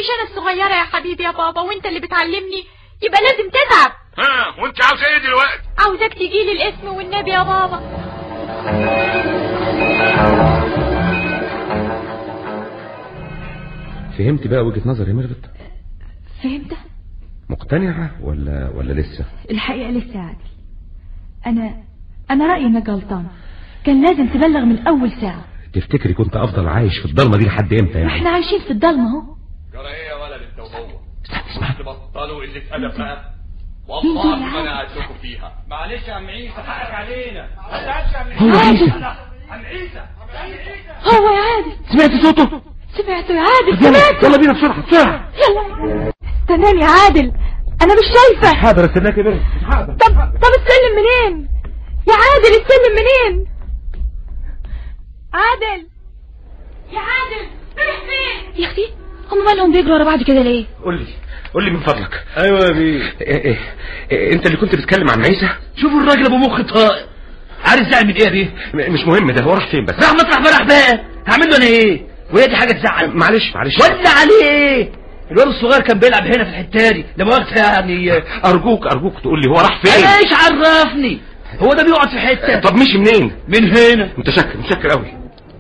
مش انا الصغيرة يا حبيبي يا بابا وانت اللي بتعلمني يبقى لازم تتعب ها وانت عاوز ايه دلوقتي عاوزاك تجيلي الاسم والنبي يا بابا فهمت بقى وجهة نظر يا ميرفت فهمت مقتنعة ولا ولا لسه الحقيقة لسه عادل أنا أنا رأيي إنك غلطان كان لازم تبلغ من أول ساعة تفتكري كنت افضل عايش في الضلمة دي لحد امتى ما يعني احنا عايشين في الضلمة اهو جرى ايه يا ولد انت وهو استنى اسمع تبطلوا قلة ادب بقى مين والله دول ما يا انا عم؟ قاعد لكم فيها معلش يا عم عيسى حقك علينا ما تزعلش يا عم هو عيسى عم عيسى عم عيسى هو يا عادل سمعت صوته سمعته يا عادل يلا سمعته يلا بينا بسرعة بسرعة يلا استناني يا عادل أنا مش شايفة حاضر استناك يا ميرفت حاضر طب طب السلم منين يا عادل السلم منين عادل يا عادل رايح فين يا اختي هم مالهم بيجروا ورا بعض كده ليه قول لي قول لي من فضلك ايوه يا بيه إيه إيه إيه انت اللي كنت بتتكلم عن عيسى شوفوا الراجل ابو مخ طائر عارف زعل من ايه يا بيه م- مش مهم ده هو راح فين بس راح مطرح فرح بقى هعمل له انا ايه وهي دي حاجه تزعل معلش معلش ولا عليه الواد الصغير كان بيلعب هنا في الحته دي لا مؤاخذه يعني ارجوك ارجوك تقول لي هو راح فين انا ايش عرفني هو ده بيقعد في حته طب مشي منين من هنا متشكر متشكر قوي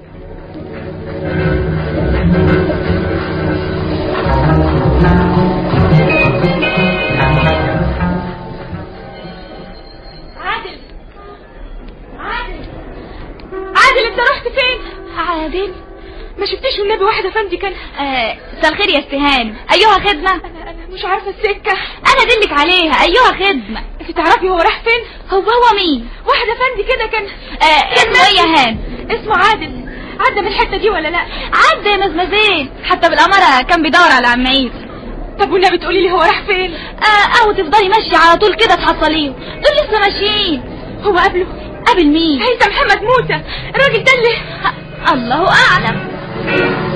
عادل عادل عادل انت رحت فين عادل ما شفتيش والنبي واحد افندي كان آه مساء الخير يا استهان ايها خدمة انا انا مش عارفه السكه انا ادلك عليها ايها خدمة انت تعرفي هو راح فين هو هو مين واحد افندي كده كان آه اسمه ايه يا هان اسمه عادل عدى من الحته دي ولا لا عدى يا مزمزين حتى بالامارة كان بيدور على عم عيسى طب والنبي تقولي لي هو راح فين اه او تفضلي ماشية على طول كده تحصليه دول لسه ماشيين هو قبله قابل مين هيثم محمد موسى الراجل ده اللي الله اعلم